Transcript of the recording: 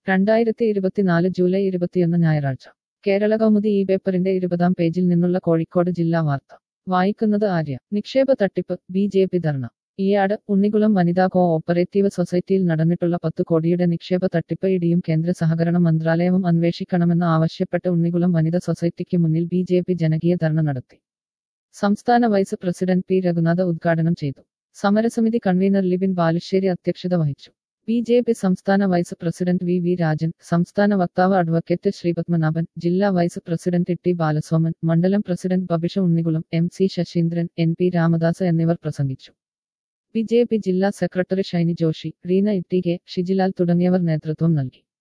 രണ്ടായിരത്തി ഇരുപത്തിനാല് ജൂലൈ ഇരുപത്തിയൊന്ന് ഞായറാഴ്ച കേരള കൗമുദി ഈ പേപ്പറിന്റെ ഇരുപതാം പേജിൽ നിന്നുള്ള കോഴിക്കോട് ജില്ലാ വാർത്ത വായിക്കുന്നത് ആര്യ നിക്ഷേപ തട്ടിപ്പ് B J P dharna Eeyad Unnikulam വനിതാ കോ ഓപ്പറേറ്റീവ് സൊസൈറ്റിയിൽ നടന്നിട്ടുള്ള പത്ത് കോടിയുടെ നിക്ഷേപ തട്ടിപ്പ് ഇടിയും കേന്ദ്ര സഹകരണ മന്ത്രാലയവും അന്വേഷിക്കണമെന്ന് ആവശ്യപ്പെട്ട് ഉണ്ണികുളം വനിത സൊസൈറ്റിക്ക് മുന്നിൽ ബി ജെ പി ജനകീയ ധർണ നടത്തി സംസ്ഥാന വൈസ് പ്രസിഡന്റ് പി രഘുനാഥ് ഉദ്ഘാടനം ചെയ്തു സമരസമിതി കൺവീനർ ലിബിൻ ബാലുശ്ശേരി അധ്യക്ഷത വഹിച്ചു ബി ജെ പി സംസ്ഥാന vice president V V Rajan സംസ്ഥാന വക്താവ് അഡ്വക്കേറ്റ് ശ്രീപത്മനാഭൻ ജില്ലാ വൈസ് പ്രസിഡന്റ് ടി ബാലസോമൻ മണ്ഡലം president Babisha Unnikulam M C Sasheendran N P Ramadas എന്നിവർ പ്രസംഗിച്ചു ബി ജെ പി ജില്ലാ സെക്രട്ടറി ഷൈനി ജോഷി റീന ഇട്ടി കെ ഷിജിലാൽ തുടങ്ങിയവർ നേതൃത്വം നൽകി